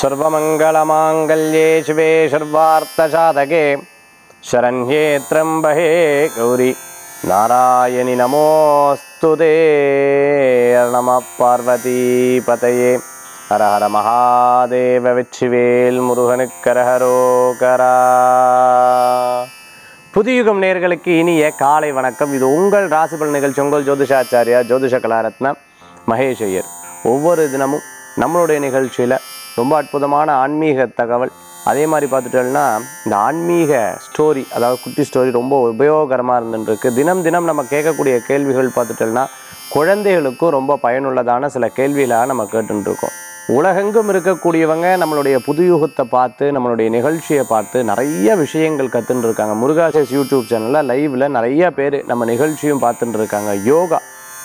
सर्वमङ्गलमाङ्गल्ये शिवे सर्वार्थसाधके शरण्ये त्र्यम्बहे गौरि नारायणि नमोऽस्तु ते नमः பார்வதிபதையே ஹர ஹர மகாதேவ வெற்றிவேல் முருகனுக்கரஹரோகரா புதியுகம் நேர்களுக்கு இனிய காலை வணக்கம் இது உங்கள் ராசிபல் நிகழ்ச்சி உங்கள் ஜோதிஷாச்சாரியா ஜோதிஷ கலாரத்ன மகேஷ் ஐயர் ஒவ்வொரு தினமும் நம்மளுடைய நிகழ்ச்சியில் ரொம்ப அற்புதமான ஆன்மீக தகவல் அதே மாதிரி பார்த்துட்டோம்னா இந்த ஆன்மீக ஸ்டோரி அதாவது குட்டி ஸ்டோரி ரொம்ப உபயோகரமாக இருந்துருக்கு தினம் தினம் நம்ம கேட்கக்கூடிய கேள்விகள் பார்த்துட்டோம்னா குழந்தைகளுக்கும் ரொம்ப பயனுள்ளதான சில கேள்விகளாக நம்ம கேட்டுருக்கோம் உலகெங்கும் இருக்கக்கூடியவங்க நம்மளுடைய புதுயுகத்தை பார்த்து நம்மளுடைய நிகழ்ச்சியை பார்த்து நிறைய விஷயங்கள் கற்றுன்னு இருக்காங்க முருகாசஸ் யூடியூப் சேனலில் லைவில் நிறைய பேர் நம்ம நிகழ்ச்சியும் பார்த்துட்டு இருக்காங்க யோகா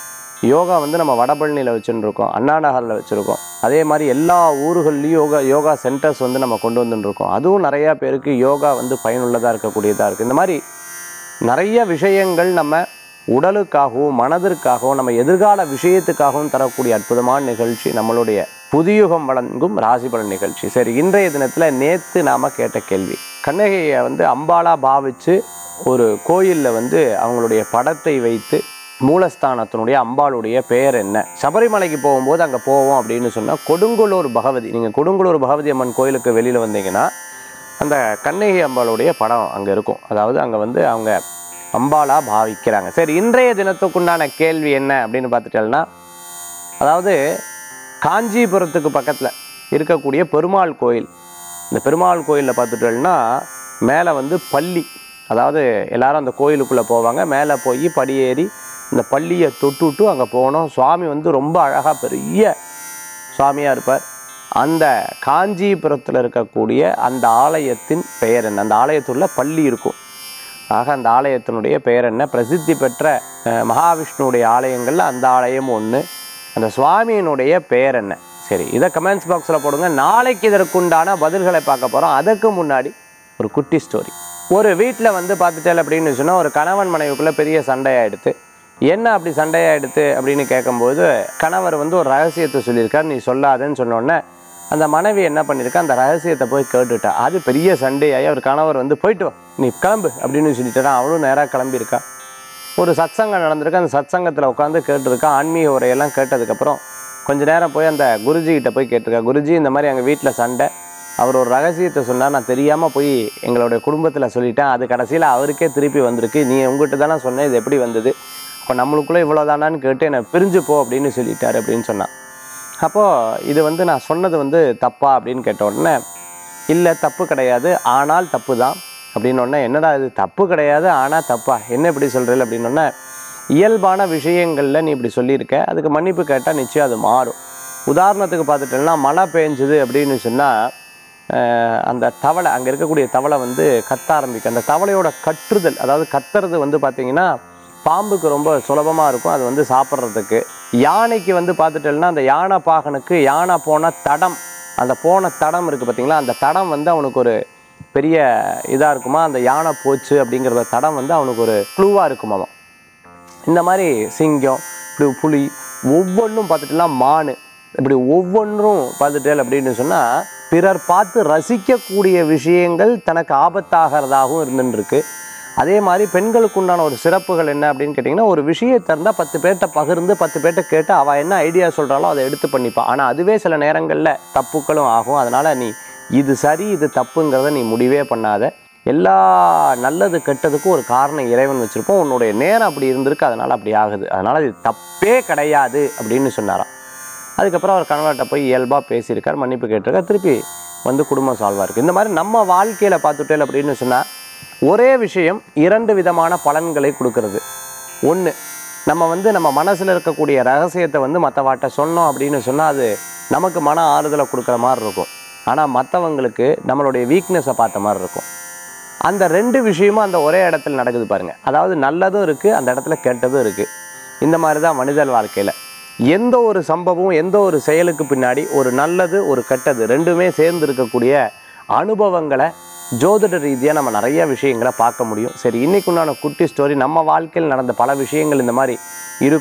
யோகா வந்து நம்ம வடபழனியில் வச்சுட்டு இருக்கோம் அண்ணா நகரில் வச்சுருக்கோம் அதே மாதிரி எல்லா ஊர்கள்லேயும் யோகா யோகா சென்டர்ஸ் வந்து நம்ம கொண்டு வந்துட்டு இருக்கோம் அதுவும் நிறையா பேருக்கு யோகா வந்து பயனுள்ளதாக இருக்கக்கூடியதாக இருக்குது இந்த மாதிரி நிறைய விஷயங்கள் நம்ம உடலுக்காகவும் மனதிற்காகவும் நம்ம எதிர்கால விஷயத்துக்காகவும் தரக்கூடிய அற்புதமான நிகழ்ச்சி நம்மளுடைய புதியுகம் வழங்கும் ராசிபலன் நிகழ்ச்சி சரி இன்றைய தினத்தில் நேற்று நாம் கேட்ட கேள்வி கண்ணகையை வந்து அம்பாலா பாவித்து ஒரு கோயிலில் வந்து அவங்களுடைய படத்தை வைத்து மூலஸ்தானத்தினுடைய அம்பாளுடைய பெயர் என்ன சபரிமலைக்கு போகும்போது அங்கே போவோம் அப்படின்னு சொன்னால் கொடுங்குளூர் பகவதி நீங்கள் கொடுங்குளூர் பகவதி அம்மன் கோயிலுக்கு வெளியில் வந்தீங்கன்னா அந்த கண்ணகி அம்பாளுடைய படம் அங்கே இருக்கும் அதாவது அங்கே வந்து அவங்க அம்பாலா பாவிக்கிறாங்க சரி இன்றைய தினத்துக்குண்டான கேள்வி என்ன அப்படின்னு பார்த்துட்டோம்னா அதாவது காஞ்சிபுரத்துக்கு பக்கத்தில் இருக்கக்கூடிய பெருமாள் கோயில் இந்த பெருமாள் கோயிலில் பார்த்துட்டோம்னா மேலே வந்து பள்ளி அதாவது எல்லாரும் அந்த கோயிலுக்குள்ளே போவாங்க மேலே போய் படியேறி இந்த பள்ளியை தொட்டுட்டு அங்கே போகணும் சுவாமி வந்து ரொம்ப அழகாக பெரிய சுவாமியாக இருப்பார் அந்த காஞ்சிபுரத்தில் இருக்கக்கூடிய அந்த ஆலயத்தின் பெயர் என்ன அந்த ஆலயத்துள்ள பள்ளி இருக்கும் ஆக அந்த ஆலயத்தினுடைய பெயர் என்ன பிரசித்தி பெற்ற அஹ், மகாவிஷ்ணுவுடைய ஆலயங்களில் அந்த ஆலயம் ஒன்று அந்த சுவாமியினுடைய பெயர் என்ன சரி இதை கமெண்ட்ஸ் பாக்ஸில் போடுங்க நாளைக்கு இதற்குண்டான பதில்களை பார்க்க போகிறோம் அதுக்கு முன்னாடி ஒரு குட்டி ஸ்டோரி ஒரு வீட்டில் வந்து பார்த்துட்டேன் அப்படின்னு சொன்னால் ஒரு கணவன் மனைவிக்குள்ளே பெரிய சண்டையாயிடுத்து என்ன அப்படி சண்டையாயிடுத்து அப்படின்னு கேட்கும்போது கணவர் வந்து ஒரு ரகசியத்தை சொல்லியிருக்கார் நீ சொல்லாதேன்னு சொன்னோடனே அந்த மனைவி என்ன பண்ணியிருக்கா அந்த ரகசியத்தை போய் கேட்டுட்டா அது பெரிய சண்டையாகி அவர் கணவர் வந்து போயிட்டு வா நீ கிளம்பு அப்படின்னு சொல்லிட்டாரா அவளும் நேராக கிளம்பியிருக்கா ஒரு சத்சங்கம் நடந்திருக்கு அந்த சத்சங்கத்தில் உட்காந்து கேட்டிருக்கா ஆன்மீக உரையெல்லாம் கேட்டதுக்கப்புறம் கொஞ்ச நேரம் போய் அந்த குருஜி கிட்ட போய் கேட்டிருக்கா குருஜி இந்த மாதிரி எங்கள் வீட்டில் சண்டை அவர் ஒரு ரகசியத்தை சொன்னார் நான் தெரியாமல் போய் எங்களுடைய குடும்பத்தில் சொல்லிட்டேன் அது கடைசியில் அவருக்கே திருப்பி வந்திருக்கு நீ உங்ககிட்ட தானே சொன்னேன் இது எப்படி வந்தது அப்போ நம்மளுக்குள்ளே இவ்வளோ தானான்னு கேட்டு என்னை பிரிஞ்சு போ அப்படின்னு சொல்லிட்டாரு அப்படின்னு சொன்னான் அப்போது இது வந்து நான் சொன்னது வந்து தப்பா அப்படின்னு கேட்ட உடனே இல்லை தப்பு கிடையாது ஆனால் தப்பு தான் அப்படின்னு உடனே என்னடா இது தப்பு கிடையாது ஆனால் தப்பா என்ன இப்படி சொல்கிறீங்க அப்படின்னு உடனே இயல்பான விஷயங்களில் நீ இப்படி சொல்லியிருக்க அதுக்கு மன்னிப்பு கேட்டால் நிச்சயம் அது மாறும் உதாரணத்துக்கு பார்த்துட்டேன்னா மழை பெஞ்சுது அப்படின்னு சொன்னால் அந்த தவளை அங்கே இருக்கக்கூடிய தவளை வந்து கத்த ஆரம்பிக்கும் அந்த தவளையோட கற்றுதல் அதாவது கத்துறது வந்து பார்த்திங்கன்னா பாம்புக்கு ரொம்ப சுலபமாக இருக்கும் அது வந்து சாப்பிட்றதுக்கு யானைக்கு வந்து பார்த்துட்டேன்னா அந்த யானை பாகனுக்கு யானை போன தடம் அந்த போன தடம் இருக்குது பார்த்தீங்களா அந்த தடம் வந்து அவனுக்கு ஒரு பெரிய இதாக இருக்குமா அந்த யானை போச்சு அப்படிங்கிறத தடம் வந்து அவனுக்கு ஒரு க்ளூவாக இருக்குமாமா இந்த மாதிரி சிங்கம் இப்படி புலி ஒவ்வொன்றும் பார்த்துட்டுனா மான் இப்படி ஒவ்வொன்றும் பார்த்துட்டேன் அப்படின்னு சொன்னால் பிறர் பார்த்து ரசிக்கக்கூடிய விஷயங்கள் தனக்கு ஆபத்தாகிறதாகவும் இருந்துருக்கு அதே மாதிரி பெண்களுக்கு உண்டான ஒரு சிறப்புகள் என்ன அப்படின்னு கேட்டிங்கன்னா ஒரு விஷயத்தை இருந்தால் பத்து பேர்கிட்ட பகிர்ந்து பத்து பேர்கிட்ட கேட்டு அவள் என்ன ஐடியா சொல்கிறாளோ அதை எடுத்து பண்ணிப்பாள் ஆனால் அதுவே சில நேரங்களில் தப்புக்களும் ஆகும் அதனால் நீ இது சரி இது தப்புங்கிறத நீ முடிவே பண்ணாத எல்லா நல்லது கெட்டதுக்கும் ஒரு காரணம் இறைவன் வச்சுருப்போம் உன்னுடைய நேரம் அப்படி இருந்திருக்கு அதனால் அப்படி ஆகுது அதனால் இது தப்பே கிடையாது அப்படின்னு சொன்னாராம் அதுக்கப்புறம் அவர் கணவர்கிட்ட போய் இயல்பாக பேசியிருக்கார் மன்னிப்பு கேட்டிருக்கார் திருப்பி வந்து குடும்பம் சால்வாக இருக்குது இந்த மாதிரி நம்ம வாழ்க்கையில் பார்த்துட்டேன் அப்படின்னு சொன்னால் ஒரே விஷயம் இரண்டு விதமான பலன்களை கொடுக்கறது ஒன்று நம்ம வந்து நம்ம மனசில் இருக்கக்கூடிய ரகசியத்தை வந்து மற்றவாட்ட சொன்னோம் அப்படின்னு சொன்னால் அது நமக்கு மன ஆறுதலை கொடுக்குற மாதிரி இருக்கும் ஆனால் மற்றவங்களுக்கு நம்மளுடைய வீக்னஸை பார்த்த மாதிரி இருக்கும் அந்த ரெண்டு விஷயமும் அந்த ஒரே இடத்துல நடக்குது பாருங்கள் அதாவது நல்லதும் இருக்குது அந்த இடத்துல கெட்டதும் இருக்குது இந்த மாதிரி தான் மனிதன் வாழ்க்கையில் எந்த ஒரு சம்பவம் எந்த ஒரு செயலுக்கு பின்னாடி ஒரு நல்லது ஒரு கெட்டது ரெண்டுமே சேர்ந்து இருக்கக்கூடிய அனுபவங்களை ஜோதிட ரீதியாக நம்ம நிறைய விஷயங்களை பார்க்க முடியும் சரி இன்னைக்கு உண்டான குட்டி ஸ்டோரி நம்ம வாழ்க்கையில் நடந்த பல விஷயங்கள் இந்த மாதிரி இருக்கும்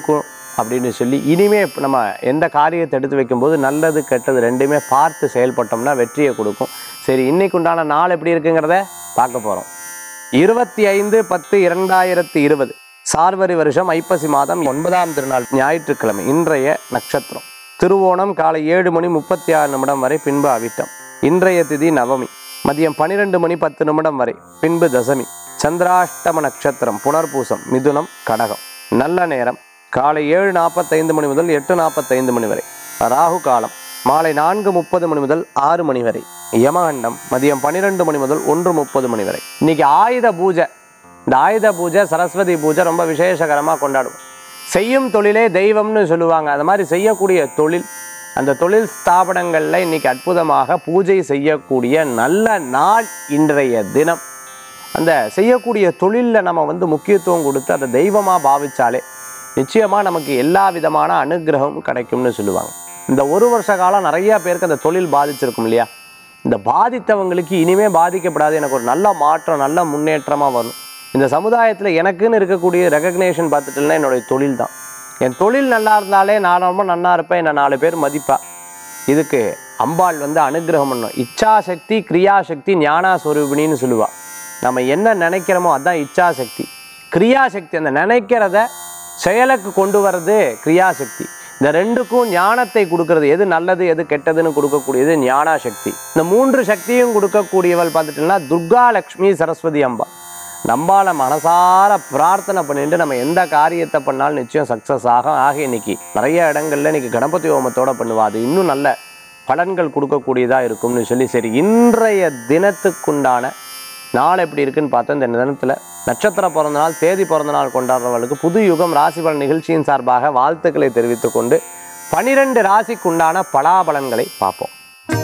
அப்படின்னு சொல்லி இனிமே இப்ப நம்ம எந்த காரியத்தை எடுத்து வைக்கும்போது நல்லது கெட்டது ரெண்டுமே பார்த்து செயல்பட்டோம்னா வெற்றியை கொடுக்கும் சரி இன்னைக்கு உண்டான நாள் எப்படி இருக்குங்கிறத பார்க்க போகிறோம் இருபத்தி ஐந்து பத்து இரண்டாயிரத்தி இருபது சார்வரி வருஷம் ஐப்பசி மாதம் ஒன்பதாம் திருநாள் ஞாயிற்றுக்கிழமை இன்றைய நட்சத்திரம் திருவோணம் காலை ஏழு மணி முப்பத்தி ஆறு நிமிடம் வரை பின்பு அவிட்டம் இன்றைய திதி நவமி மதியம் பன்னிரெண்டு மணி பத்து நிமிடம் வரை பின்பு தசமி சந்திராஷ்டம நட்சத்திரம் புனர்பூசம் மிதுனம் கடகம் நல்ல நேரம் காலை ஏழு நாற்பத்தைந்து மணி முதல் எட்டு நாற்பத்தைந்து மணி வரை ராகு காலம் மாலை நான்கு முப்பது மணி முதல் ஆறு மணி வரை யமகண்டம் மதியம் பன்னிரெண்டு மணி முதல் ஒன்று முப்பது மணி வரை இன்னைக்கு ஆயுத பூஜை இந்த ஆயுத பூஜை சரஸ்வதி பூஜை ரொம்ப விசேஷகரமாக கொண்டாடுவோம் செய்யும் தொழிலே தெய்வம்னு சொல்லுவாங்க அது மாதிரி செய்யக்கூடிய தொழில் அந்த தொழில் ஸ்தாபனங்களில் இன்னைக்கு அற்புதமாக பூஜை செய்யக்கூடிய நல்ல நாள் இன்றைய தினம் அந்த செய்யக்கூடிய தொழிலில் நம்ம வந்து முக்கியத்துவம் கொடுத்து அதை தெய்வமாக பாவிச்சாலே நிச்சயமாக நமக்கு எல்லா விதமான அனுகிரகமும் கிடைக்கும்னு சொல்லுவாங்க இந்த ஒரு வருஷ காலம் நிறைய பேருக்கு அந்த தொழில் பாதிச்சிருக்கும் இல்லையா இந்த பாதித்தவங்களுக்கு இனிமே பாதிக்கப்படாது எனக்கு ஒரு நல்ல மாற்றம் நல்ல முன்னேற்றமாக வரும் இந்த சமுதாயத்தில் எனக்குன்னு இருக்கக்கூடிய ரெகக்னேஷன் பார்த்துட்டுனா என்னுடைய தொழில் தான் என் தொழில் நல்லா இருந்தாலே நான் ரொம்ப நல்லா இருப்பேன் என்னை நாலு பேர் மதிப்பா இதுக்கு அம்பாள் வந்து அனுகிரகம் பண்ணும் இச்சாசக்தி கிரியாசக்தி ஞானா சொரூபிணின்னு சொல்லுவா நம்ம என்ன நினைக்கிறோமோ அதுதான் இச்சாசக்தி கிரியாசக்தி அந்த நினைக்கிறத செயலுக்கு கொண்டு வர்றது கிரியாசக்தி இந்த ரெண்டுக்கும் ஞானத்தை கொடுக்கறது எது நல்லது எது கெட்டதுன்னு கொடுக்கக்கூடியது ஞானா சக்தி இந்த மூன்று சக்தியும் கொடுக்கக்கூடியவள் பார்த்துட்டோம்னா துர்கா லக்ஷ்மி சரஸ்வதி அம்பா நம்பால மனசார பிரார்த்தனை பண்ணிட்டு நம்ம எந்த காரியத்தை பண்ணாலும் நிச்சயம் சக்ஸஸ் ஆகும் ஆக இன்னைக்கு நிறைய இடங்கள்ல இன்னைக்கு கணபதி ஹோமத்தோட பண்ணுவா அது இன்னும் நல்ல பலன்கள் கொடுக்கக்கூடியதாக இருக்கும்னு சொல்லி சரி இன்றைய தினத்துக்குண்டான நாள் எப்படி இருக்குன்னு பார்த்தா இந்த தினத்தில் நட்சத்திர பிறந்த நாள் தேதி பிறந்த நாள் கொண்டாடுறவர்களுக்கு புது யுகம் ராசி பலன் நிகழ்ச்சியின் சார்பாக வாழ்த்துக்களை தெரிவித்துக் கொண்டு பனிரெண்டு ராசிக்குண்டான பலாபலன்களை பார்ப்போம்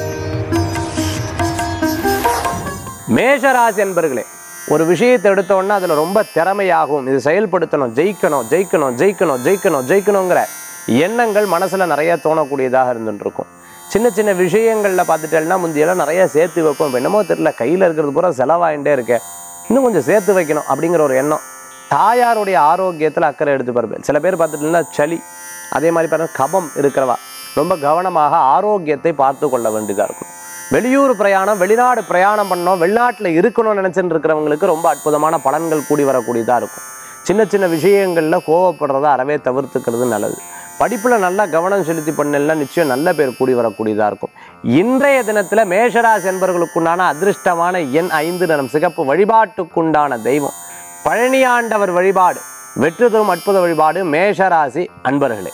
மேஷராசி என்பர்களே ஒரு விஷயத்தை எடுத்தோன்னா அதில் ரொம்ப திறமையாகவும் இது செயல்படுத்தணும் ஜெயிக்கணும் ஜெயிக்கணும் ஜெயிக்கணும் ஜெயிக்கணும் ஜெயிக்கணுங்கிற எண்ணங்கள் மனசில் நிறைய தோணக்கூடியதாக இருந்துட்டு இருக்கும் சின்ன சின்ன விஷயங்களில் பார்த்துட்டேன்னா முந்தியெல்லாம் நிறைய சேர்த்து வைப்போம் இப்போ என்னமோ தெரியல கையில் இருக்கிறது பூரா செலவாயிட்டே இருக்கேன் இன்னும் கொஞ்சம் சேர்த்து வைக்கணும் அப்படிங்கிற ஒரு எண்ணம் தாயாருடைய ஆரோக்கியத்தில் அக்கறை எடுத்து பார்ப்பேன் சில பேர் பார்த்துட்டீங்கன்னா சளி அதே மாதிரி பாருங்க கபம் இருக்கிறவா ரொம்ப கவனமாக ஆரோக்கியத்தை பார்த்து கொள்ள வேண்டியதாக இருக்கும் வெளியூர் பிரயாணம் வெளிநாடு பிரயாணம் பண்ணோம் வெளிநாட்டில் இருக்கணும்னு நினச்சிட்டு இருக்கிறவங்களுக்கு ரொம்ப அற்புதமான பலன்கள் கூடி வரக்கூடியதாக இருக்கும் சின்ன சின்ன விஷயங்களில் கோவப்படுறத அறவே தவிர்த்துக்கிறது நல்லது படிப்பில் நல்லா கவனம் செலுத்தி பண்ணலாம் நிச்சயம் நல்ல பேர் கூடி வரக்கூடியதாக இருக்கும் இன்றைய தினத்தில் மேஷராசி என்பவர்களுக்குண்டான அதிர்ஷ்டமான எண் ஐந்து நிறம் சிகப்பு வழிபாட்டுக்குண்டான தெய்வம் பழனியாண்டவர் வழிபாடு வெற்றி தரும் அற்புத வழிபாடு மேஷராசி அன்பர்களே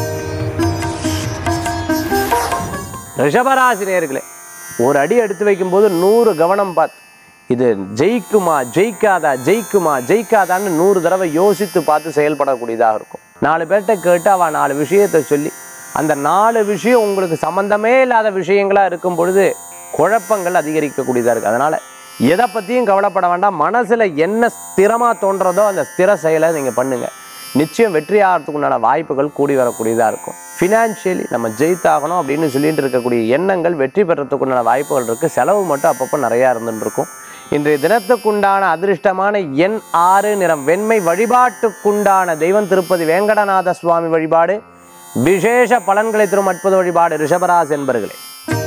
ரிஷபராசி நேர்களே ஒரு அடி எடுத்து வைக்கும்போது நூறு கவனம் பார்த்து இது ஜெயிக்குமா ஜெயிக்காதா ஜெயிக்குமா ஜெயிக்காதான்னு நூறு தடவை யோசித்து பார்த்து செயல்படக்கூடியதாக இருக்கும் நாலு பேர்கிட்ட கேட்டு அவள் நாலு விஷயத்தை சொல்லி அந்த நாலு விஷயம் உங்களுக்கு சம்மந்தமே இல்லாத விஷயங்களாக இருக்கும் பொழுது குழப்பங்கள் அதிகரிக்கக்கூடியதாக இருக்குது அதனால் எதை பற்றியும் கவலைப்பட வேண்டாம் மனசில் என்ன ஸ்திரமாக தோன்றதோ அந்த ஸ்திர செயலை நீங்கள் பண்ணுங்கள் நிச்சயம் வெற்றி ஆகிறதுக்கு உண்டான வாய்ப்புகள் கூடி வரக்கூடியதாக இருக்கும் ஃபினான்ஷியலி நம்ம ஜெயித்தாகணும் அப்படின்னு சொல்லிட்டு இருக்கக்கூடிய எண்ணங்கள் வெற்றி பெறத்துக்கு உண்டான வாய்ப்புகள் இருக்குது செலவு மட்டும் அப்பப்போ நிறையா இருந்துட்டு இருக்கும் இன்றைய தினத்துக்குண்டான அதிர்ஷ்டமான எண் ஆறு நிறம் வெண்மை வழிபாட்டுக்குண்டான தெய்வம் திருப்பதி வேங்கடநாத சுவாமி வழிபாடு விசேஷ பலன்களை தரும் அற்புத வழிபாடு ரிஷபராசி என்பர்களே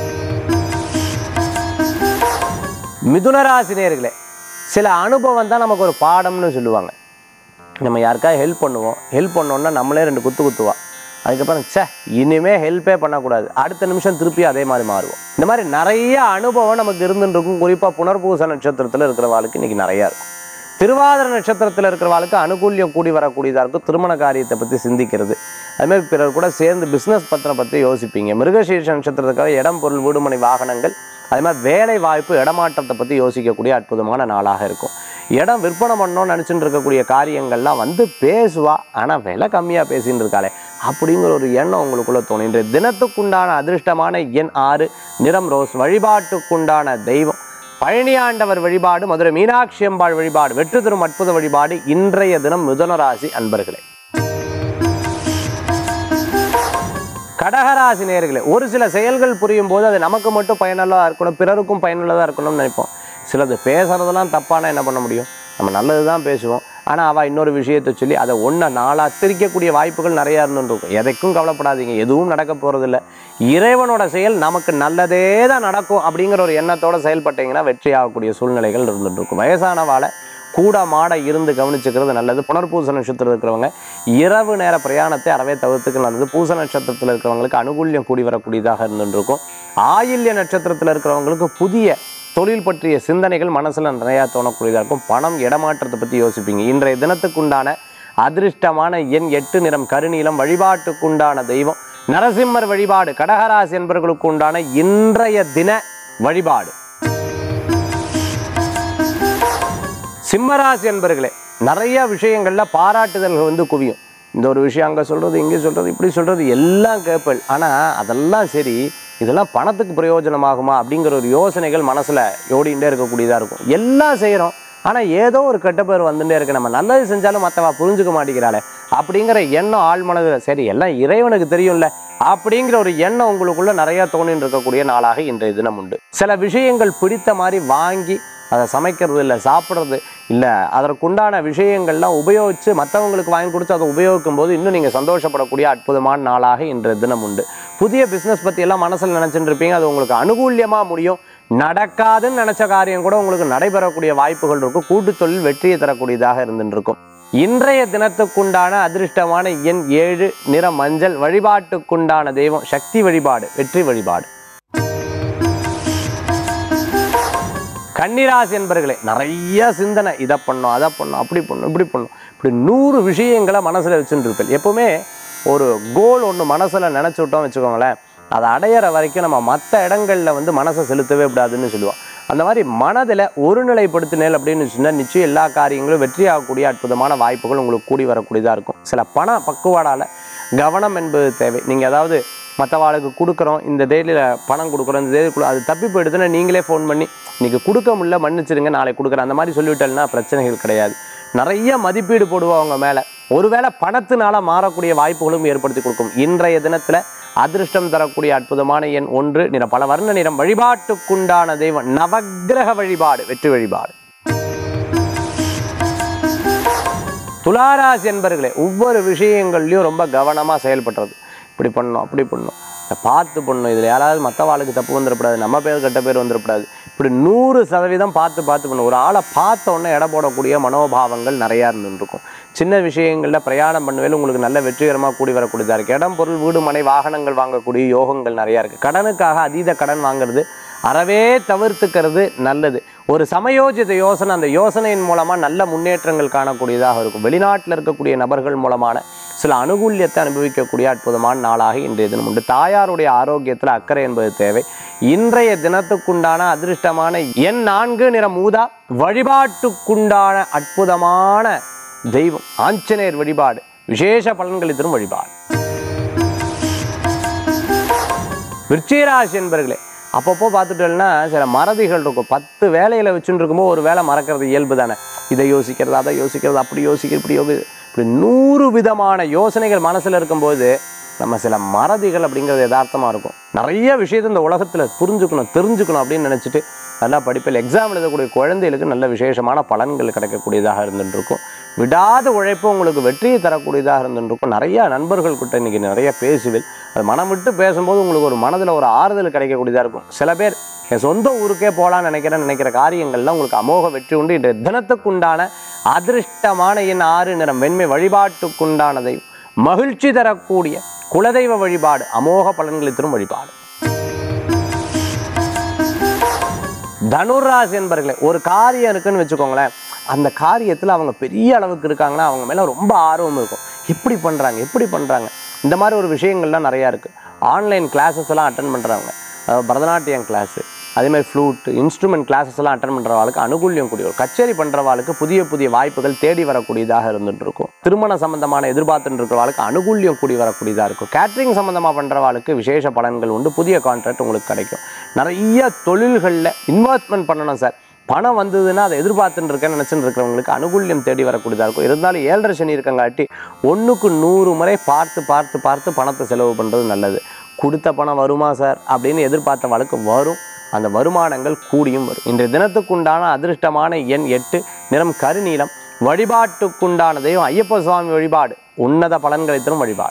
மிதுனராசி நேர்களே சில அனுபவம் தான் நமக்கு ஒரு பாடம்னு சொல்லுவாங்க நம்ம யாருக்காவது ஹெல்ப் பண்ணுவோம் ஹெல்ப் பண்ணோன்னா நம்மளே ரெண்டு குத்து குத்துவா அதுக்கப்புறம் ச்சே இனிமே ஹெல்ப்பே பண்ணக்கூடாது அடுத்த நிமிஷம் திருப்பி அதே மாதிரி மாறுவோம் இந்த மாதிரி நிறைய அனுபவம் நமக்கு இருந்துட்டு இருக்கும் குறிப்பாக புனர்பூச நட்சத்திரத்தில் இருக்கிற வாழ்க்கை இன்னைக்கு நிறையா இருக்கும் திருவாதிர நட்சத்திரத்தில் இருக்கிற வாழ்க்கை அனுகூல்யம் கூடி வரக்கூடியதாக இருக்கும் திருமண காரியத்தை பற்றி சிந்திக்கிறது அதுமாதிரி பிறர் கூட சேர்ந்து பிஸ்னஸ் பத்திர பற்றி யோசிப்பீங்க மிருகசீர்ஷ நட்சத்திரத்துக்காக இடம் பொருள் வீடுமனை வாகனங்கள் அது மாதிரி வேலை வாய்ப்பு இடமாற்றத்தை பற்றி யோசிக்கக்கூடிய அற்புதமான நாளாக இருக்கும் இடம் விற்பனை பண்ணணும்னு நினச்சிட்டு இருக்கக்கூடிய காரியங்கள்லாம் வந்து பேசுவா ஆனால் விலை கம்மியாக பேசின்னு இருக்காளே அப்படிங்கிற ஒரு எண்ணம் உங்களுக்குள்ள தோணும் இன்றைய தினத்துக்குண்டான அதிர்ஷ்டமான எண் ஆறு நிறம் ரோஸ் வழிபாட்டுக்குண்டான தெய்வம் பழனியாண்டவர் வழிபாடு மதுரை மீனாட்சி அம்பாள் வழிபாடு வெற்றி தரும் அற்புத வழிபாடு இன்றைய தினம் மிதுனராசி அன்பர்களே கடகராசி நேர்களே ஒரு சில செயல்கள் புரியும் போது அது நமக்கு மட்டும் பயனுள்ளதாக இருக்கணும் பிறருக்கும் பயனுள்ளதாக இருக்கணும்னு நினைப்போம் சிலது பேசுறதெல்லாம் தப்பானா என்ன பண்ண முடியும் நம்ம நல்லது தான் பேசுவோம் ஆனால் அவள் இன்னொரு விஷயத்தை சொல்லி அதை ஒன்றை நாளாக திரிக்கக்கூடிய வாய்ப்புகள் நிறையா இருந்துருக்கும் எதைக்கும் கவலைப்படாதீங்க எதுவும் நடக்க போகிறதில்ல இறைவனோட செயல் நமக்கு நல்லதே தான் நடக்கும் அப்படிங்கிற ஒரு எண்ணத்தோட செயல்பட்டீங்கன்னா வெற்றி ஆகக்கூடிய சூழ்நிலைகள் இருந்துட்டு இருக்கும் வயசானவாளை கூட மாட இருந்து கவனிச்சுக்கிறது நல்லது புனர்பூச நட்சத்திரம் இருக்கிறவங்க இரவு நேர பிரயாணத்தை அறவே தவிர்த்துக்கு நல்லது பூச நட்சத்திரத்தில் இருக்கிறவங்களுக்கு அனுகூல்யம் கூடி வரக்கூடியதாக இருந்துட்டு இருக்கும் ஆயில்ய நட்சத்திரத்தில் இருக்கிறவங்களுக்கு புதிய தொழில் பற்றிய சிந்தனைகள் மனசில் நிறையா தோணக்கூடியதாக இருக்கும் பணம் இடமாற்றத்தை பற்றி யோசிப்பீங்க இன்றைய தினத்துக்குண்டான அதிர்ஷ்டமான எண் எட்டு நிறம் கருநீலம் வழிபாட்டுக்குண்டான தெய்வம் நரசிம்மர் வழிபாடு கடகராசி என்பவர்களுக்கு உண்டான இன்றைய தின வழிபாடு சிம்மராசி என்பர்களே நிறைய விஷயங்கள்ல பாராட்டுதல்கள் வந்து குவியும் இந்த ஒரு விஷயம் அங்கே சொல்கிறது இங்கே சொல்கிறது இப்படி சொல்கிறது எல்லாம் கேட்பல் ஆனால் அதெல்லாம் சரி இதெல்லாம் பணத்துக்கு பிரயோஜனமாகுமா அப்படிங்கிற ஒரு யோசனைகள் மனசில் ஓடிண்டே இருக்கக்கூடியதாக இருக்கும் எல்லாம் செய்கிறோம் ஆனால் ஏதோ ஒரு கெட்ட பேர் வந்துட்டே இருக்கு நம்ம நல்லது செஞ்சாலும் மற்றவா புரிஞ்சுக்க மாட்டேங்கிறாளே அப்படிங்கிற எண்ணம் ஆழ் மனதில் சரி எல்லாம் இறைவனுக்கு தெரியும்ல அப்படிங்கிற ஒரு எண்ணம் உங்களுக்குள்ள நிறைய தோணின்னு இருக்கக்கூடிய நாளாக இன்றைய தினம் உண்டு சில விஷயங்கள் பிடித்த மாதிரி வாங்கி அதை சமைக்கிறது இல்லை சாப்பிட்றது இல்லை அதற்குண்டான விஷயங்கள்லாம் உபயோகித்து மற்றவங்களுக்கு வாங்கி கொடுத்து அதை உபயோகிக்கும் போது இன்னும் நீங்கள் சந்தோஷப்படக்கூடிய அற்புதமான நாளாக இன்றைய தினம் உண்டு புதிய பிஸ்னஸ் பற்றியெல்லாம் மனசில் நினச்சிட்டு இருப்பீங்க அது உங்களுக்கு அனுகூல்யமாக முடியும் நடக்காதுன்னு நினச்ச காரியம் கூட உங்களுக்கு நடைபெறக்கூடிய வாய்ப்புகள் இருக்கும் கூட்டு தொழில் வெற்றியை தரக்கூடியதாக இருந்துட்டு இருக்கும் இன்றைய தினத்துக்குண்டான அதிர்ஷ்டமான எண் ஏழு நிற மஞ்சள் வழிபாட்டுக்குண்டான தெய்வம் சக்தி வழிபாடு வெற்றி வழிபாடு கன்னிராசி என்பர்களே நிறைய சிந்தனை இதை பண்ணோம் அதை பண்ணோம் அப்படி பண்ணோம் இப்படி பண்ணோம் இப்படி நூறு விஷயங்களை மனசில் வச்சுட்டு இருப்பேன் எப்பவுமே ஒரு கோல் ஒன்று மனசில் நினச்சி விட்டோம் வச்சுக்கோங்களேன் அதை அடையிற வரைக்கும் நம்ம மற்ற இடங்களில் வந்து மனசை செலுத்தவே கூடாதுன்னு சொல்லுவோம் அந்த மாதிரி மனதில் ஒருநிலைப்படுத்தினேல் அப்படின்னு சொன்னால் நிச்சயம் எல்லா காரியங்களும் வெற்றியாகக்கூடிய அற்புதமான வாய்ப்புகள் உங்களுக்கு கூடி வரக்கூடியதாக இருக்கும் சில பண பக்குவாடால் கவனம் என்பது தேவை நீங்கள் அதாவது மற்றவாளுக்கு கொடுக்குறோம் இந்த டேட்டில் பணம் கொடுக்குறோம் இந்த டேட்டில் அது தப்பி போயிடுதுன்னா நீங்களே ஃபோன் பண்ணி இன்றைக்கி கொடுக்க முடியல மன்னிச்சிடுங்க நாளைக்கு கொடுக்குறேன் அந்த மாதிரி சொல்லிவிட்டேன்னா பிரச்சனைகள் கிடையாது நிறைய மதிப்பீடு போடுவாங்க மேலே ஒருவேளை பணத்தினால மாறக்கூடிய வாய்ப்புகளும் ஏற்படுத்தி கொடுக்கும் இன்றைய தினத்தில் அதிர்ஷ்டம் தரக்கூடிய அற்புதமான எண் ஒன்று நிறம் பல வர்ண நிறம் வழிபாட்டுக்குண்டான தெய்வம் நவக்கிரக வழிபாடு வெற்றி வழிபாடு துளாராசி என்பர்களே ஒவ்வொரு விஷயங்கள்லையும் ரொம்ப கவனமாக செயல்படுறது இப்படி பண்ணணும் அப்படி பண்ணணும் இதை பார்த்து பண்ணணும் இதில் யாராவது மற்றவாளுக்கு தப்பு வந்துடக்கூடாது நம்ம பேர் கெட்ட பேர் வந்துடக்கூடாது இப்படி நூறு சதவீதம் பார்த்து பார்த்து பண்ணணும் ஒரு ஆளை பார்த்த உடனே எடை போடக்கூடிய மனோபாவங்கள் நிறையா இருந்துருக்கும் சின்ன விஷயங்களில் பிரயாணம் பண்ணவேல உங்களுக்கு நல்ல வெற்றிகரமாக கூடி வரக்கூடியதாக இருக்குது இடம் பொருள் வீடு மனை வாகனங்கள் வாங்கக்கூடிய யோகங்கள் நிறையா இருக்குது கடனுக்காக அதீத கடன் வாங்குறது அறவே தவிர்த்துக்கிறது நல்லது ஒரு சமயோஜித யோசனை அந்த யோசனையின் மூலமாக நல்ல முன்னேற்றங்கள் காணக்கூடியதாக இருக்கும் வெளிநாட்டில் இருக்கக்கூடிய நபர்கள் மூலமான சில அனுகூல்யத்தை அனுபவிக்கக்கூடிய அற்புதமான நாளாக இன்றைய தினம் உண்டு தாயாருடைய ஆரோக்கியத்தில் அக்கறை என்பது தேவை இன்றைய தினத்துக்குண்டான அதிர்ஷ்டமான எண் நான்கு நிற மூதா வழிபாட்டுக்குண்டான அற்புதமான தெய்வம் ஆஞ்சநேயர் வழிபாடு விசேஷ பலன்களை தரும் வழிபாடு விருச்சிகராசி என்பர்களே அப்பப்போ பார்த்துட்டோம்னா சில மறதிகள் இருக்கும் பத்து வேலையில் வச்சுட்டு இருக்கும்போது ஒரு வேலை மறக்கிறது இயல்பு தானே இதை யோசிக்கிறது அதை யோசிக்கிறது அப்படி யோசிக்கிறது இப்படி யோசி இப்படி நூறு விதமான யோசனைகள் மனசில் இருக்கும்போது நம்ம சில மறதிகள் அப்படிங்கிறது யதார்த்தமாக இருக்கும் நிறைய விஷயத்தை இந்த உலகத்தில் புரிஞ்சுக்கணும் தெரிஞ்சுக்கணும் அப்படின்னு நினச்சிட்டு நல்லா படிப்பில் எக்ஸாம் எழுதக்கூடிய குழந்தைகளுக்கு நல்ல விசேஷமான பலன்கள் கிடைக்கக்கூடியதாக இருந்துட்டு இருக்கும் விடாத உழைப்பு உங்களுக்கு வெற்றியை தரக்கூடியதாக இருந்துட்டு இருக்கும் நிறைய நண்பர்கள் கிட்ட இன்னைக்கு நிறைய பேசுவேன் அது மனம் விட்டு பேசும்போது உங்களுக்கு ஒரு மனதில் ஒரு ஆறுதல் கிடைக்கக்கூடியதாக இருக்கும் சில பேர் என் சொந்த ஊருக்கே போகலான்னு நினைக்கிறேன் நினைக்கிற காரியங்கள்லாம் உங்களுக்கு அமோக வெற்றி உண்டு இன்றைய தினத்துக்குண்டான அதிர்ஷ்டமான என் ஆறு நிறம் வெண்மை வழிபாட்டுக்குண்டானதை மகிழ்ச்சி தரக்கூடிய குலதெய்வ வழிபாடு அமோக பலன்களை தரும் வழிபாடு தனுராசி என்பர்களே ஒரு காரியம் இருக்குன்னு வச்சுக்கோங்களேன் அந்த காரியத்தில் அவங்க பெரிய அளவுக்கு இருக்காங்கன்னா அவங்க மேலே ரொம்ப ஆர்வம் இருக்கும் எப்படி பண்ணுறாங்க எப்படி பண்ணுறாங்க இந்த மாதிரி ஒரு விஷயங்கள்லாம் நிறையா இருக்குது ஆன்லைன் கிளாஸஸ் எல்லாம் அட்டன் பண்ணுறவங்க பரதநாட்டியம் கிளாஸு அதே மாதிரி ஃப்ளூட் இன்ஸ்ட்ருமெண்ட் கிளாஸஸ் எல்லாம் அட்டன் பண்ணுறவாளுக்கு அனுகூல்யம் கூடிய ஒரு கச்சேரி பண்ணுறவாளுக்கு புதிய புதிய வாய்ப்புகள் தேடி வரக்கூடியதாக இருந்துட்டு இருக்கும் திருமண சம்பந்தமான எதிர்பார்த்துட்டு இருக்கிறவாளுக்கு அனுகூல்யம் கூடி வரக்கூடியதாக இருக்கும் கேட்ரிங் சம்பந்தமாக பண்ணுறவாளுக்கு விசேஷ பலன்கள் உண்டு புதிய கான்ட்ராக்ட் உங்களுக்கு கிடைக்கும் நிறைய தொழில்களில் இன்வெஸ்ட்மெண்ட் பண்ணணும் சார் பணம் வந்ததுன்னா அதை எதிர்பார்த்துட்டு இருக்கேன்னு நினச்சிட்டு இருக்கிறவங்களுக்கு அனுகூல்யம் தேடி வரக்கூடியதாக இருக்கும் இருந்தாலும் ஏழரை சனி இருக்கங்காட்டி ஒன்றுக்கு நூறு முறை பார்த்து பார்த்து பார்த்து பணத்தை செலவு பண்ணுறது நல்லது கொடுத்த பணம் வருமா சார் அப்படின்னு எதிர்பார்த்த வழக்கு வரும் அந்த வருமானங்கள் கூடியும் வரும் இன்றைய தினத்துக்குண்டான அதிர்ஷ்டமான எண் எட்டு நிறம் கருநீலம் வழிபாட்டுக்குண்டான தெய்வம் ஐயப்ப சுவாமி வழிபாடு உன்னத பலன்களை தரும் வழிபாடு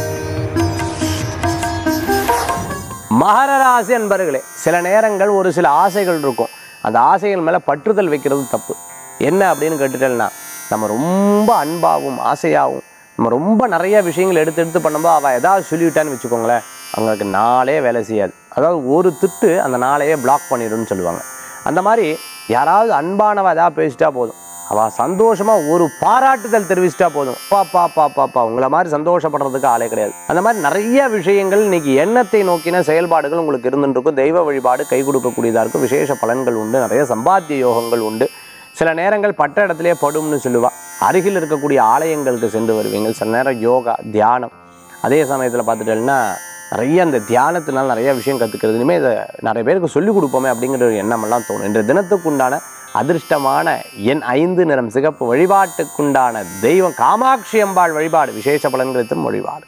மகர ராசி அன்பர்களே சில நேரங்கள் ஒரு சில ஆசைகள் இருக்கும் அந்த ஆசைகள் மேலே பற்றுதல் வைக்கிறது தப்பு என்ன அப்படின்னு கேட்டுட்டேன்னா நம்ம ரொம்ப அன்பாகவும் ஆசையாகவும் நம்ம ரொம்ப நிறைய விஷயங்கள் எடுத்து எடுத்து பண்ணும்போது அவள் ஏதாவது சொல்லிவிட்டான்னு வச்சுக்கோங்களேன் அவங்களுக்கு நாளே வேலை செய்யாது அதாவது ஒரு திட்டு அந்த நாளையே பிளாக் பண்ணிடும்னு சொல்லுவாங்க அந்த மாதிரி யாராவது அன்பானவ ஏதாவது பேசிட்டா போதும் அவள் சந்தோஷமாக ஒரு பாராட்டுதல் தெரிவிச்சிட்டா போதும் பா பா பா பா பா உங்களை மாதிரி சந்தோஷப்படுறதுக்கு ஆளே கிடையாது அந்த மாதிரி நிறைய விஷயங்கள் இன்னைக்கு எண்ணத்தை நோக்கின செயல்பாடுகள் உங்களுக்கு இருந்துட்டு இருக்கும் தெய்வ வழிபாடு கை கொடுக்கக்கூடியதாக இருக்கும் விசேஷ பலன்கள் உண்டு நிறைய சம்பாத்திய யோகங்கள் உண்டு சில நேரங்கள் பட்ட இடத்துலயே படும்னு சொல்லுவா அருகில் இருக்கக்கூடிய ஆலயங்களுக்கு சென்று வருவீங்க சில நேரம் யோகா தியானம் அதே சமயத்தில் பார்த்துட்டேன்னா நிறைய அந்த தியானத்தினால் நிறைய விஷயம் கற்றுக்கிறது இனிமேல் இதை நிறைய பேருக்கு சொல்லிக் கொடுப்போமே அப்படிங்கிற ஒரு எண்ணமெல்லாம் தோணும் இன்றைய தினத்துக்குண்டான அதிர்ஷ்டமான எண் ஐந்து நிறம் சிகப்பு வழிபாட்டுக்குண்டான தெய்வம் காமாட்சி அம்பாள் வழிபாடு விசேஷ பலன்களை தரும் வழிபாடு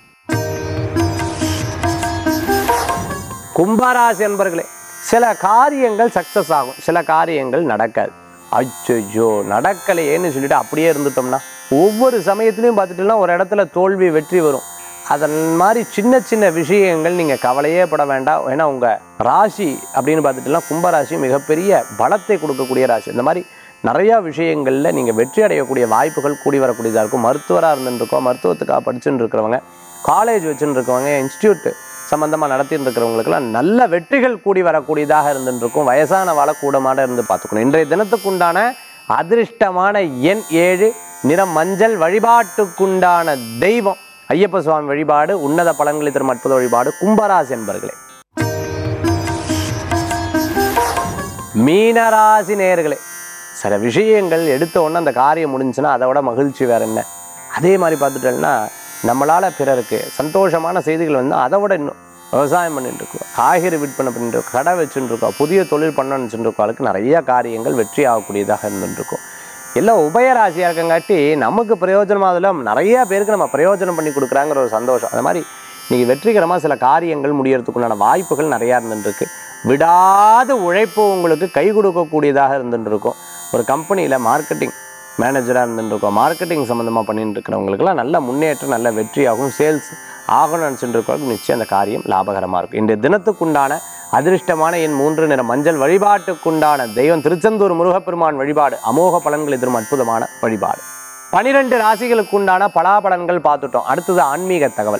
கும்பராசி என்பர்களே சில காரியங்கள் சக்ஸஸ் ஆகும் சில காரியங்கள் நடக்காது அச்சோ நடக்கலையேன்னு சொல்லிட்டு அப்படியே இருந்துட்டோம்னா ஒவ்வொரு சமயத்துலையும் பார்த்துட்டோம்னா ஒரு இடத்துல தோல்வி வெற்றி வரும் அதன் மாதிரி சின்ன சின்ன விஷயங்கள் நீங்கள் கவலையே பட வேண்டாம் ஏன்னா உங்கள் ராசி அப்படின்னு பார்த்துட்டோம்னா கும்பராசி மிகப்பெரிய பலத்தை கொடுக்கக்கூடிய ராசி இந்த மாதிரி நிறையா விஷயங்களில் நீங்கள் வெற்றி அடையக்கூடிய வாய்ப்புகள் கூடி வரக்கூடியதாக இருக்கும் மருத்துவராக இருந்துருக்கோம் மருத்துவத்துக்காக படிச்சுட்டு இருக்கிறவங்க காலேஜ் வச்சுட்டு இருக்கவங்க இன்ஸ்டியூட் சம்மந்தமாக நடத்திட்டு இருக்கிறவங்களுக்கெல்லாம் நல்ல வெற்றிகள் கூடி வரக்கூடியதாக இருந்துட்டு இருக்கும் வயசான வாழ கூடமாட இருந்து பார்த்துக்கணும் இன்றைய தினத்துக்குண்டான அதிர்ஷ்டமான எண் ஏழு நிறம் மஞ்சள் வழிபாட்டுக்குண்டான தெய்வம் ஐயப்ப சுவாமி வழிபாடு உன்னத பலன்களை தரும் அற்புத வழிபாடு கும்பராசி என்பர்களே மீனராசி நேயர்களே சில விஷயங்கள் எடுத்த உடனே அந்த காரியம் முடிஞ்சுன்னா அதை விட மகிழ்ச்சி வேற என்ன அதே மாதிரி பார்த்துட்டோம்னா நம்மளால் பிறருக்கு சந்தோஷமான செய்திகள் வந்து அதை விட இன்னும் விவசாயம் பண்ணிட்டு இருக்கோம் காய்கறி விற்பனை பண்ணிட்டு இருக்கோம் கடை வச்சுட்டு இருக்கோம் புதிய தொழில் பண்ணணும்னு வச்சுட்டு இருக்கோம் நிறைய காரியங்கள் வெற்றி ஆகக்கூடியதாக இருந்துட்டு இருக்கும் எல்லாம் உபயராசியாக இருக்கங்காட்டி நமக்கு பிரயோஜனமாக அதில் நிறைய பேருக்கு நம்ம பிரயோஜனம் பண்ணி கொடுக்குறாங்கிற ஒரு சந்தோஷம் அது மாதிரி இன்னைக்கு வெற்றிகரமாக சில காரியங்கள் முடியறதுக்குண்டான வாய்ப்புகள் நிறையா இருந்துட்டு இருக்கு விடாத உழைப்பு உங்களுக்கு கை கொடுக்கக்கூடியதாக இருந்துட்டு இருக்கும் ஒரு கம்பெனியில் மார்க்கெட்டிங் மேனேஜராக இருந்துட்டு இருக்கோம் மார்க்கெட்டிங் சம்மந்தமாக பண்ணிட்டு இருக்கிறவங்களுக்குலாம் நல்ல முன்னேற்றம் நல்ல வெற்றியாகும் சேல்ஸ் ஆகணும்னு நினச்சிட்டு இருக்கவங்களுக்கு நிச்சயம் அந்த காரியம் லாபகரமாக இருக்கும் இன்றைய தினத்துக்குண்டான அதிர்ஷ்டமான என் மூன்று நிற மஞ்சள் வழிபாட்டுக்குண்டான தெய்வம் திருச்செந்தூர் முருகப்பெருமான் வழிபாடு அமோக பலன்களை தரும் அற்புதமான வழிபாடு பனிரெண்டு ராசிகளுக்கு உண்டான பலாபலன்கள் பார்த்துட்டோம் அடுத்தது ஆன்மீக தகவல்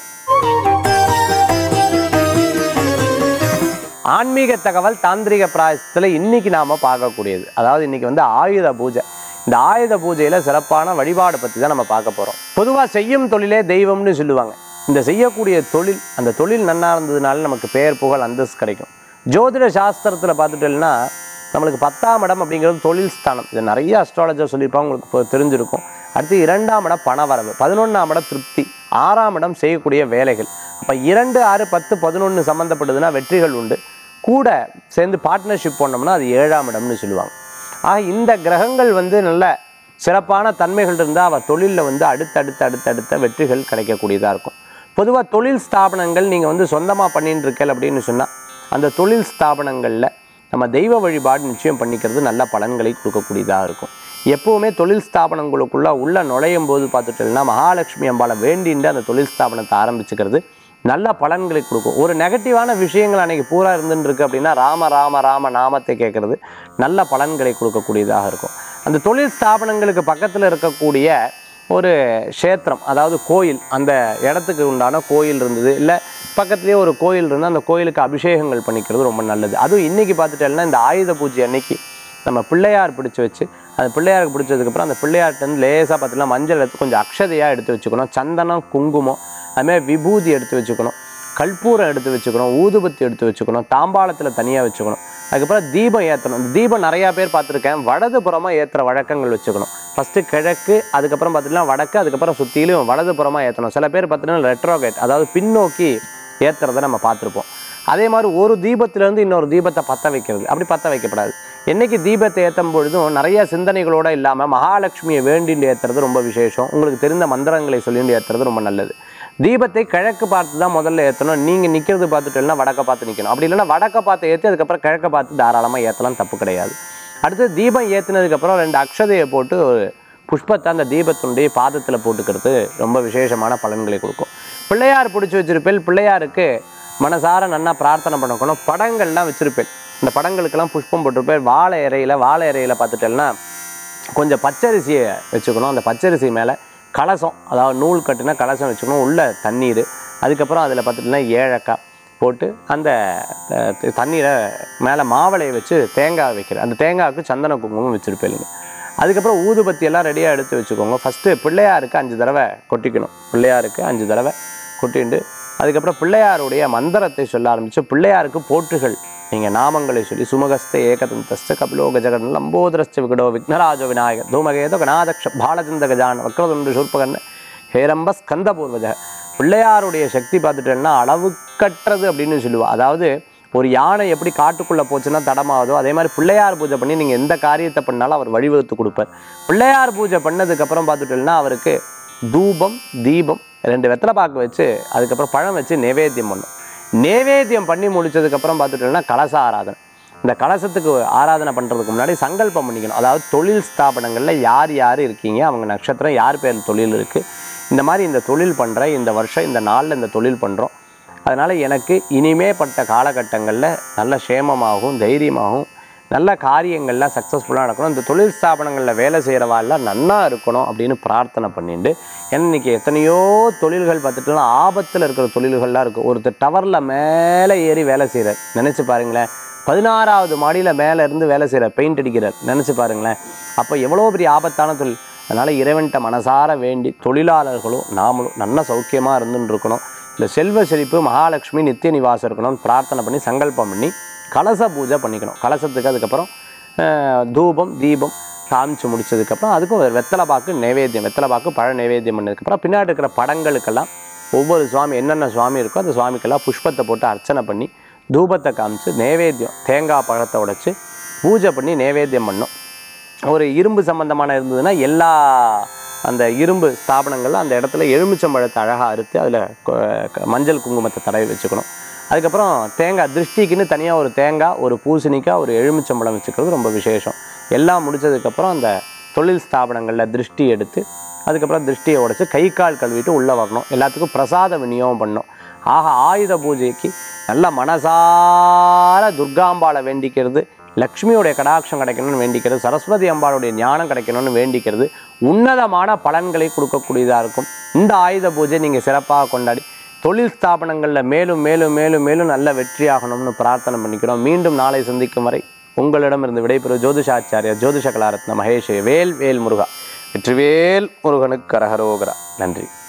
ஆன்மீக தகவல் தாந்திரிக பிராயசத்தில் இன்னைக்கு நாம பார்க்கக்கூடியது அதாவது இன்னைக்கு வந்து ஆயுத பூஜை இந்த ஆயுத பூஜையில சிறப்பான வழிபாடு பற்றி தான் நம்ம பார்க்க போறோம் பொதுவாக செய்யும் தொழிலே தெய்வம்னு சொல்லுவாங்க இந்த செய்யக்கூடிய தொழில் அந்த தொழில் நன்னா இருந்ததுனால நமக்கு பெயர் புகழ் அந்தஸ்து கிடைக்கும் ஜோதிட சாஸ்திரத்தில் பார்த்துட்டோம்னா நம்மளுக்கு பத்தாம் இடம் அப்படிங்கிறது தொழில் ஸ்தானம் இது நிறைய அஸ்ட்ராலஜர் சொல்லியிருப்பாங்க உங்களுக்கு இப்போ தெரிஞ்சிருக்கும் அடுத்து இரண்டாம் இடம் பணவரவு பதினொன்றாம் இடம் திருப்தி ஆறாம் இடம் செய்யக்கூடிய வேலைகள் அப்போ இரண்டு ஆறு பத்து பதினொன்று சம்மந்தப்பட்டதுன்னா வெற்றிகள் உண்டு கூட சேர்ந்து பார்ட்னர்ஷிப் பண்ணோம்னா அது ஏழாம் இடம்னு சொல்லுவாங்க ஆக இந்த கிரகங்கள் வந்து நல்ல சிறப்பான தன்மைகள் இருந்தால் அவள் தொழிலில் வந்து அடுத்தடுத்து அடுத்தடுத்த வெற்றிகள் கிடைக்கக்கூடியதாக இருக்கும் பொதுவாக தொழில் ஸ்தாபனங்கள் நீங்கள் வந்து சொந்தமாக பண்ணிட்டு இருக்கல் அப்படின்னு சொன்னால் அந்த தொழில் ஸ்தாபனங்களில் நம்ம தெய்வ வழிபாடு நிச்சயம் பண்ணிக்கிறது நல்ல பலன்களை கொடுக்கக்கூடியதாக இருக்கும் எப்போவுமே தொழில் ஸ்தாபனங்களுக்குள்ள உள்ள நுழையும் போது பார்த்துட்டோம்னா மகாலட்சுமி அம்பாளை வேண்டிட்டு அந்த தொழில் ஸ்தாபனத்தை ஆரம்பிச்சுக்கிறது நல்ல பலன்களை கொடுக்கும் ஒரு நெகட்டிவான விஷயங்கள் அன்னைக்கு பூரா இருந்துட்டு இருக்கு அப்படின்னா ராம ராம ராம நாமத்தை கேட்கறது நல்ல பலன்களை கொடுக்கக்கூடியதாக இருக்கும் அந்த தொழில் ஸ்தாபனங்களுக்கு பக்கத்தில் இருக்கக்கூடிய ஒரு க்ஷேத்திரம் அதாவது கோயில் அந்த இடத்துக்கு உண்டான கோயில் இருந்தது இல்லை பக்கத்துலேயே ஒரு கோயில் இருந்தால் அந்த கோயிலுக்கு அபிஷேகங்கள் பண்ணிக்கிறது ரொம்ப நல்லது அதுவும் இன்றைக்கி பார்த்துட்டேன்னா இந்த ஆயுத பூஜை அன்னைக்கு நம்ம பிள்ளையார் பிடிச்சி வச்சு அந்த பிள்ளையாருக்கு பிடிச்சதுக்கப்புறம் அந்த பிள்ளையார்ட்டேருந்து லேசாக பார்த்தீங்கன்னா மஞ்சள் எடுத்து கொஞ்சம் அக்ஷதையாக எடுத்து வச்சுக்கணும் சந்தனம் குங்குமம் அதுமாதிரி விபூதி எடுத்து வச்சுக்கணும் கற்பூரம் எடுத்து வச்சுக்கணும் ஊதுபத்தி எடுத்து வச்சுக்கணும் தாம்பாளத்தில் தனியாக வச்சுக்கணும் அதுக்கப்புறம் தீபம் ஏற்றணும் இந்த தீபம் நிறையா பேர் பார்த்துருக்கேன் வடது புறமாக ஏற்றுற வழக்கங்கள் வச்சுக்கணும் ஃபஸ்ட்டு கிழக்கு அதுக்கப்புறம் பார்த்தீங்கன்னா வடக்கு அதுக்கப்புறம் சுற்றிலும் வலது புறமாக ஏற்றணும் சில பேர் பார்த்தீங்கன்னா ரெட்ரோகேட் அதாவது பின்னோக்கி ஏற்றுறதை நம்ம பார்த்துருப்போம் அதே மாதிரி ஒரு தீபத்திலேருந்து இன்னொரு தீபத்தை பற்ற வைக்கிறது அப்படி பற்ற வைக்கப்படாது என்னைக்கு தீபத்தை ஏற்றும் பொழுதும் நிறைய சிந்தனைகளோடு இல்லாமல் மகாலட்சுமியை வேண்டிட்டு ஏற்றுறது ரொம்ப விசேஷம் உங்களுக்கு தெரிந்த மந்திரங்களை சொல்லிட்டு ஏற்றுறது ரொம்ப நல்லது தீபத்தை கிழக்கு பார்த்து தான் முதல்ல ஏற்றணும் நீங்கள் நிற்கிறது பார்த்துட்டோம்னா வடக்க பார்த்து நிற்கணும் அப்படி இல்லைன்னா வடக்க பார்த்து ஏற்றி அதுக்கப்புறம் கிழக்க பார்த்து தாராளமாக ஏற்றலாம் தப்பு கிடையாது அடுத்து தீபம் ஏற்றினதுக்கப்புறம் ரெண்டு அக்ஷதையை போட்டு ஒரு புஷ்பத்தை அந்த தீபத்துடைய பாதத்தில் போட்டுக்கிறது ரொம்ப விசேஷமான பலன்களை கொடுக்கும் பிள்ளையார் பிடிச்சி வச்சிருப்பேன் பிள்ளையாருக்கு மனசார நன்னா பிரார்த்தனை பண்ணக்கணும் படங்கள்லாம் வச்சிருப்பேன் இந்த படங்களுக்கெல்லாம் புஷ்பம் போட்டிருப்பேன் வாழை இறையில வாழை இறையில பார்த்துட்டேன்னா கொஞ்சம் பச்சரிசியை வச்சுக்கணும் அந்த பச்சரிசி மேலே கலசம் அதாவது நூல் கட்டின கலசம் வச்சுக்கணும் உள்ள தண்ணீர் அதுக்கப்புறம் அதில் பார்த்துட்டுனா ஏழக்காய் போட்டு அந்த அஹ், த- தண்ணீரை மேலே மாவளையை வச்சு தேங்காய் வைக்கிற அந்த தேங்காய்க்கு சந்தன குங்குமம் வச்சுருப்பேங்க அதுக்கப்புறம் ஊதுபத்தி எல்லாம் ரெடியாக எடுத்து வச்சுக்கோங்க ஃபஸ்ட்டு பிள்ளையாருக்கு அஞ்சு தடவை கொட்டிக்கணும் பிள்ளையாருக்கு அஞ்சு தடவை கொட்டிண்டு அதுக்கப்புறம் பிள்ளையாருடைய மந்திரத்தை சொல்ல ஆரம்பித்து பிள்ளையாருக்கு போற்றுகள் நீங்கள் நாமங்களை சொல்லி சுமகஸ்த ஏகதந்தஸ்த கபிலோ கஜகன் லம்போதரஸ்த விகடோ விக்னராஜோ விநாயகர் தூமகேதோ கணாதக்ஷ பாலச்சந்த கஜான் வக்ரதுண்டு சூர்பகன் ஹேரம்ப ஸ்கந்த பூர்வஜ பிள்ளையாருடைய சக்தி பார்த்துட்டேன்னா அளவுக்கற்றது அப்படின்னு சொல்லுவா அதாவது ஒரு யானை எப்படி காட்டுக்குள்ளே போச்சுன்னா தடமாவதோ அதே மாதிரி பிள்ளையார் பூஜை பண்ணி நீங்கள் எந்த காரியத்தை பண்ணாலும் அவர் வழிவகுத்து கொடுப்பார் பிள்ளையார் பூஜை பண்ணதுக்கப்புறம் பார்த்துட்டோம்னா அவருக்கு தூபம் தீபம் ரெண்டு வெத்தலை பாக்கு வச்சு அதுக்கப்புறம் பழம் வச்சு நைவேத்தியம் பண்ணும் நைவேத்தியம் பண்ணி முடிச்சதுக்கப்புறம் பார்த்துட்டோம்னா கலச ஆராதனை இந்த கலசத்துக்கு ஆராதனை பண்ணுறதுக்கு முன்னாடி சங்கல்பம் பண்ணிக்கணும் அதாவது தொழில் ஸ்தாபனங்களில் யார் யார் இருக்கீங்க அவங்க நட்சத்திரம் யார் பேர் தொழில் இருக்குது இந்த மாதிரி இந்த தொழில் பண்ணுறேன் இந்த வருஷம் இந்த நாளில் இந்த தொழில் பண்ணுறோம் அதனால் எனக்கு இனிமே பட்ட காலகட்டங்களில் நல்ல சேமமாகவும் தைரியமாகவும் நல்ல காரியங்கள்லாம் சக்ஸஸ்ஃபுல்லாக நடக்கணும் இந்த தொழில் ஸ்தாபனங்களில் வேலை செய்கிறவாள்லாம் நன்னா இருக்கணும் அப்படின்னு பிரார்த்தனை பண்ணிட்டு ஏன்னா இன்றைக்கி எத்தனையோ தொழில்கள் பார்த்துட்டுனா ஆபத்தில் இருக்கிற தொழில்கள்லாம் இருக்குது ஒருத்தர் டவரில் மேலே ஏறி வேலை செய்கிறார் நினச்சி பாருங்களேன் பதினாறாவது மாடியில் மேலே இருந்து வேலை செய்கிறார் பெயிண்ட் அடிக்கிறார் நினச்சி பாருங்களேன் அப்போ எவ்வளோ பெரிய ஆபத்தான தொழில் அதனால் இறைவன்கிட்ட மனசார வேண்டி தொழிலாளர்களும் நாமளும் நல்ல சௌக்கியமாக இருந்துன்னு இருக்கணும் இந்த செல்வ செழிப்பு மகாலட்சுமி நித்திய நிவாசம் இருக்கணும்னு பிரார்த்தனை பண்ணி சங்கல்பம் பண்ணி கலச பூஜை பண்ணிக்கணும் கலசத்துக்கு அதுக்கப்புறம் அஹ், தூபம் தீபம் காமிச்சு முடிச்சதுக்கப்புறம் அதுக்கும் ஒரு வெத்தலை பாக்கு நைவேத்தியம் வெத்தலை பாக்கு பழ நைவேத்தியம் பண்ணதுக்கப்புறம் பின்னாடி இருக்கிற படங்களுக்கெல்லாம் ஒவ்வொரு சுவாமி என்னென்ன சுவாமி இருக்கோ அந்த சுவாமிக்கெல்லாம் புஷ்பத்தை போட்டு அர்ச்சனை பண்ணி தூபத்தை காமிச்சு நைவேத்தியம் தேங்காய் பழத்தை உடைச்சு பூஜை பண்ணி நைவேத்தியம் பண்ணோம் ஒரு இரும்பு சம்பந்தமான இருந்ததுன்னா எல்லா அந்த இரும்பு ஸ்தாபனங்கள்ல அந்த இடத்துல எலுமிச்சம்பழத்தை அழகாக அறுத்து அதில் மஞ்சள் குங்குமத்தை தடவி வச்சுக்கணும் அதுக்கப்புறம் தேங்காய் திருஷ்டிக்குன்னு தனியாக ஒரு தேங்காய் ஒரு பூசணிக்காய் ஒரு எலுமிச்சம்பழம் வச்சுக்கிறது ரொம்ப விசேஷம் எல்லாம் முடிச்சதுக்கப்புறம் அந்த தொழில் ஸ்தாபனங்களில் திருஷ்டி எடுத்து அதுக்கப்புறம் திருஷ்டியை உடைச்சு கை கால் கழுவிட்டு உள்ளே வரணும் எல்லாத்துக்கும் பிரசாத விநியோகம் பண்ணணும் ஆக ஆயுத பூஜைக்கு நல்ல மனசார துர்காம்பாளை வேண்டிக்கிறது லக்ஷ்மியோடைய கடாட்சம் கிடைக்கணும்னு வேண்டிக்கிறது சரஸ்வதி அம்பாளுடைய ஞானம் கிடைக்கணும்னு வேண்டிக்கிறது உன்னதமான பலன்களை கொடுக்கக்கூடியதாக இருக்கும் இந்த ஆயுத பூஜை நீங்கள் சிறப்பாக கொண்டாடி தொழில் ஸ்தாபனங்களில் மேலும் மேலும் மேலும் மேலும் நல்ல வெற்றியாகணும்னு பிரார்த்தனை பண்ணிக்கிறோம் மீண்டும் நாளை சந்திக்கும் வரை உங்களிடமிருந்து விடைபெறும் ஜோதிஷாச்சாரியா ஜோதிஷ கலாரத்ன மகேஷ் வேல் வேல் முருகா வெற்றிவேல் முருகனுக்கு கரகரோகரா நன்றி